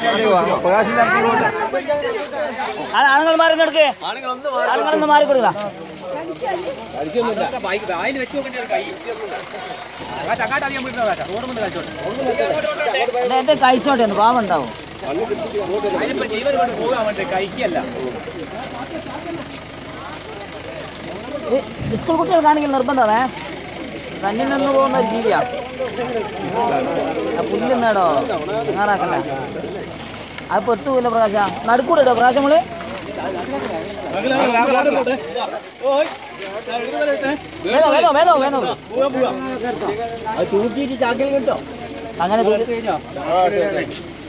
ആണുങ്ങൾ മാറി എടുക്കേ ആണുങ്ങളൊന്ന് മാറി കൊടുക്ക അതിന് വെച്ച് നോക്കേണ്ട ഒരു കൈ അങ്ങാട്ട് അങ്ങാട്ട് അധികം വീട്ടിൽ റോഡ് മുന്നിൽ കഴിച്ചോട്ടെ എന്റെ കഴിച്ചോട്ടെ ഒന്ന് പാവം ഉണ്ടാവും അതിനിപ്പോ ജീവൻ കൊണ്ട് പോകാൻ വേണ്ടി കഴിക്കല്ല ഇത് സ്കൂൾ കുട്ടികൾ കാണിക്കൽ നിർബന്ധമേ തന്നിൽ നിന്ന് പോകുന്ന ഒരു ജീവിയാ ആ പുല്ലുന്നേടോ അങ്ങാറാക്കല്ല അത് പെട്ടുപോയില്ല പ്രകാശ നടുക്കൂടെ ഇടോ പ്രകാശം നമ്മള് വേണോ വേണോ വേണോ വേണോ അത് തൂക്കിയിട്ട് ചാക്കിൽ കിട്ടോ അങ്ങനെ തൂക്കി-